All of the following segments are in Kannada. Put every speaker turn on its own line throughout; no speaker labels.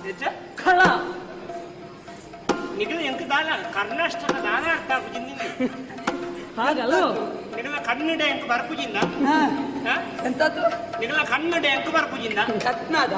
ಖಳ
ನಿಗಲ ಎಂಕ ದಾಲ ಕರ್ನಾಟಕ ದಾನ ಅರ್ಥ ಆಗುಜಿಂದ
ಹಾಗಲ್ಲ
ನಿಗಲ ಕನ್ನಡ ಎಂಕ ಬರ್ಪುಜಿಂದ
ಹಾ,
ಹಾ?
ಎಂತದ್ದು
ನಿಗಲ ಕನ್ನಡ ಎಂಕ ಬರ್ಪುಜಿಂದ
ಕತ್ನದ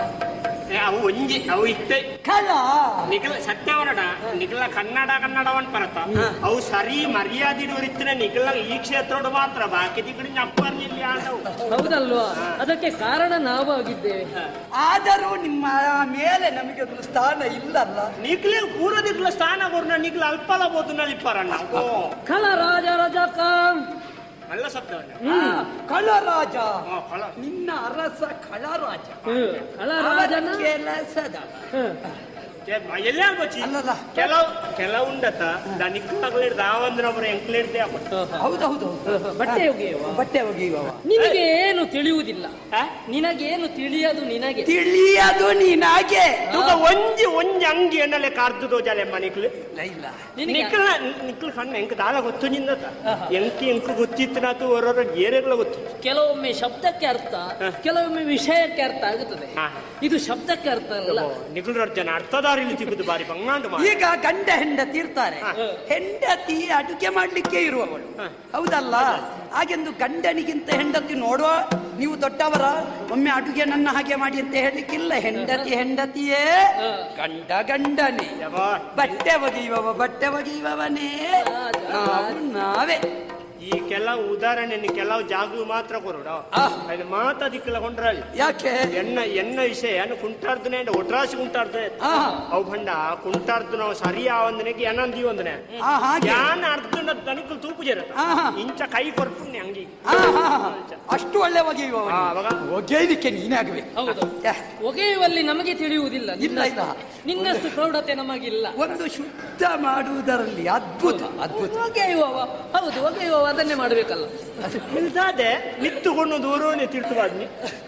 ಏ, ಅವು ಒಂಜಿ ಅವು ಇತ್ತೆ
ಕಳ
ನಿಗಲ ಸತ್ಯವನಡ ನಿಗಲ ಕನ್ನಡ ಕನ್ನಡವನ್ ಪರತ ಅವು ಸರಿ ಮರ್ಯಾದೆ ಇರಿತ್ತಿನ ನಿಗಲ ಈ ಕ್ಷೇತ್ರೋಡು ಮಾತ್ರ ಬಾಕಿ ದಿಕ್ಕಡಿ ಅಪ್ಪರ್ನಿಲ್ಲ ಆದವು
ಹೌದಲ್ವಾ ಅದಕ್ಕೆ ಕಾರಣ ನಾವಾಗಿದ್ದೇವೆ
ಆದರೂ ನಿಮ್ಮ ಮೇಲೆ ನಮಗೆ ಒಂದು ಸ್ಥಾನ ಇಲ್ಲಲ್ಲ
ನಿಗ್ಲೆ ಪೂರ ದಿಗ್ಲ ಸ್ಥಾನ ಕೊರ್ನ ನಿಗ್ಲ ಅಲ್ಪಲ ಬೋದು ನಲಿಪ್ಪರಣ್ಣ ಓ
ಖಳ ರಾಜ ರಜಕ
ಅಲ್ಲ ಸತ್ತವನ್ನ
ಆ, ಕಳರಾಜ
ಹಾ, ಫಲ
ನಿನ್ನ ಅರಸ ಕಳರಾಜ
ಹ್ಮ್. ಖಳ
ಅವನ
ರಾಜನ
ಕೆಲಸದ
ಹ್ಮ್.
ಎಲ್ಲ ಬಚ್ಚಿ
ಅಲ್ಲಲ್ಲ.
ಕೆಲವು ಕೆಲವುಂಡತ ದನಿಕ್ಕಾಗ್ಲಿಡ್ ದಾವಂದ್ರೊಬ್ಬರ ಎಂಕ್ಲಿಡ್ದೆ ಅಪ್ಪ
ಹೌದೌದು
ಬಟ್ಟೆ ಒಗೆಯುವ
ಬಟ್ಟೆ ಒಗೆಯುವವ
ನಿನಗೆ ಏನು ತಿಳಿಯುವುದಿಲ್ಲ ನಿನಗೇನು ತಿಳಿಯದು ನಿನಗೆ
ತಿಳಿಯದು ನೀನಾಗೆ
ತೂಕ ಒಂಜಿ ಒಂಜಿ ಅಂಗಿ ಎನ್ನಲೆ ಕಾರ್ದು ಜಲೆಮ್ಮ ನಿಕ್ಲು
ಇಲ್ಲ ಇಲ್ಲ
ನಿನಗೆ
ನಿಕ್ಲ ನಿಕ್ಲು ಕಣ್ಣ ಎಂಕ ದಾಲ ಗೊತ್ತು ನಿಂದತ ಎಂಕಿ ಎಂಕು ಗೊತ್ತಿತ್ತು ನಾತು ಹೊರ ಏರೆಗಳ ಗೊತ್ತು
ಕೆಲವೊಮ್ಮೆ ಶಬ್ದಕ್ಕೆ ಅರ್ಥ ಕೆಲವೊಮ್ಮೆ ವಿಷಯಕ್ಕೆ ಅರ್ಥ ಆಗುತ್ತದೆ
ಹಾ.
ಇದು ಶಬ್ದಕ್ಕೆ ಅರ್ಥ ಅಲ್ಲ
ನಿಕ್ಲು ಜನ ಅರ್ಥದಾರಿಲಿ ತಿಗುದು ಬಾರಿ ಬಂಗಾಂಡು ಮಾಡಿ
ಈಗ ಗಂಡ ಹೆಂಡತಿ ಇರ್ತಾರೆ ಹೆಂಡತಿ ಅಡುಗೆ ಮಾಡ್ಲಿಕ್ಕೆ ಇರುವವಳು ಹೌದಲ್ಲ ಹಾಗೆಂದು ಗಂಡನಿಗಿಂತ ಹೆಂಡತಿ ನೋಡುವ ನೀವು ದೊಡ್ಡವರ ಒಮ್ಮೆ ಅಡುಗೆ ನನ್ನ ಹಾಗೆ ಮಾಡಿ ಅಂತ ಹೇಳಲಿಕ್ಕಿಲ್ಲ ಹೆಂಡತಿ ಹೆಂಡತಿಯೇ ಗಂಡ ಗಂಡನೇ
ಯವ್ವ,
ಬಟ್ಟೆ ಒಗೆಯುವವ ಬಟ್ಟೆ ಒಗೆಯುವವನೇ ನಾವು ನಾವೇ
ಈ ಕೆಲವು ಉದಾಹರಣೆ ಕೆಲವು ಜಾಗ ಮಾತ್ರ ಕೊರಡ
ಆ.
ಅದು ಮಾತಾದಿಕ್ಕಲ ಕೊಂಡ್ರಲ್ಲಿ
ಯಾಕೆ
ಎನ್ನ ಎನ್ನ ವಿಷಯ ಕುಂಟಾರ್ದನೆ ಒಟ್ರಾಸಿ ಕುಂಟಾರ್ದೆ
ಆ,
ಅವು ಬಂಡ ಕುಂಟಾರ್ದು ನಾವು ಸರಿ ಆವಂದನೆಗೆ ಏನಂದಿ ಒಂದನೆ
ಆ, ಹಾಗೆ
ಯಾನ್ ಅರ್ಧ ತನಿಕಲ್ ತೂಪು ಜರತ
ಆ, ಹಾ.
ಇಂಚ ಕೈ ಕೊರ್ಪುಣ್ಯ ಅಂಗಿ
ಆ, ಹಾ, ಹಾ. ಅಷ್ಟು ಒಳ್ಳೆ ಒಗೆಯುವವ
ಆ, ಅವಾಗ
ಒಗೆಯಲಿಕ್ಕೆ ನೀನೇ ಆಗಬೇಕು
ಹೌದು ಒಗೆಯುವಲ್ಲಿ ನಮಗೆ ತಿಳಿಯುವುದಿಲ್ಲ
ಇಲ್ಲ, ಇಲ್ಲ.
ನಿನ್ನಷ್ಟು ಪ್ರೌಢತೆ ನಮಗಿಲ್ಲ
ಒಂದು ಶುದ್ಧ ಮಾಡುವುದರಲ್ಲಿ ಅದ್ಭುತ ಅದ್ಭುತ
ಒಗೆಯುವವ ಹೌದು ಒಗೆಯುವವ ಅದನ್ನೇ ಮಾಡಬೇಕಲ್ಲ
ಇಲ್ದಾದೆ ನಿತ್ತುಕೊಂಡು ದೂರವನ್ನೇ ತಿಳ್ತುವಾದ್ನಿ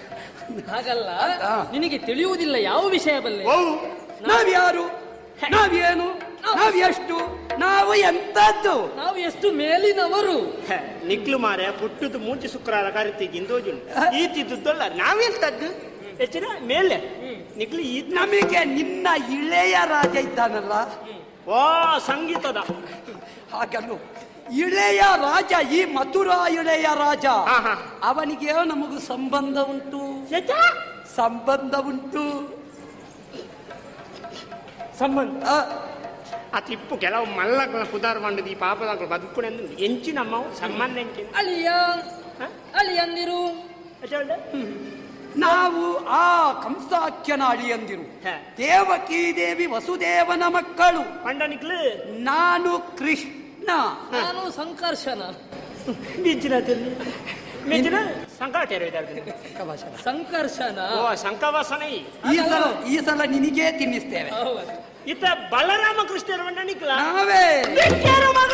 ಹಾಗಲ್ಲ
ಆ.
ನಿನಗೆ ತಿಳಿಯುವುದಿಲ್ಲ ಯಾವ ವಿಷಯ ಬಲ್ಲೆ
ಓ
ನಾವ್ಯಾರು ನಾವೇನು ನಾವ್ ಎಷ್ಟು ನಾವು ಎಂತದ್ದು
ನಾವು ಎಷ್ಟು ಮೇಲಿನವರು
ಹೆ, ನಿಕ್ಲು ಮಾರೆ ಪುಟ್ಟದು ಮೂಂಚಿ ಶುಕ್ರವಾರ ಕರಿತಿಗಿಂದೋಜು ಈತಿದ್ದಲ್ಲ ನಾವೆಂತದ್ದು ಹೆಚ್ಚಿನ ಮೇಲೆ ನಿಕ್ಲು ಈ
ನಮಗೆ ನಿನ್ನ ಇಳೆಯ ರಾಜ ಇದ್ದಾನಲ್ಲ
ಓ ಸಂಗೀತದ
ಹಾಗಲ್ಲು ಇಳೆಯ ರಾಜ ಈ ಮಥುರಾ ಇಳೆಯ ರಾಜ
ಹಾ, ಹಾ.
ಅವನಿಗೆ ನಮಗೂ ಸಂಬಂಧ ಉಂಟು
ಹೆಚ್ಚ?
ಸಂಬಂಧ ಉಂಟು
ಸಂಬಂಧ
ಆ,
ಆ ತಿಪ್ಪು ಕೆಲವು ಮಲ್ಲಗಳ ಪುದಾರ್ ಮಾಡಿದ ಈ ಪಾಪದಾಗ ಬದುಕುಣೆ ಎಂಚಿನಮ್ಮ ಸಂಬಂಧ ಎಂಚಿನ
ಅಳಿಯ
ಹ?
ಅಳಿಯಂದಿರು
ಅಚಲ್ಡೆ?
ನಾವು ಆ ಕಂಸಾಖ್ಯನ ಅಳಿಯಂದಿರು
ಹೆ.
ದೇವಕೀ ದೇವಿ ವಸುದೇವನ ಮಕ್ಕಳು
ಪಂಡ ನಿಕ್ಲು
ನಾನು ಕೃಷ್ಣ
ನಾನು ಸಂಕರ್ಷಣ
ಮಿಂಚಿನ ತಿರ್ಲಿ ಮಿಂಚಿನ ಸಂಕಟ ಇರೋದಾರ್ದು
ಸಂಕರ್ಷಣ
ಓ ಸಂಕವಾಸನ
ಈ ಸಲ ಈ ಸಲ ನಿನಗೇ ತಿನ್ನಿಸ್ತೇವೆ
ಹೌದು
ಇತ್ತ ಬಲರಾಮ ಕೃಷ್ಣರ ನಿಕ್ಲ
ನಾವೇ
ಮಗ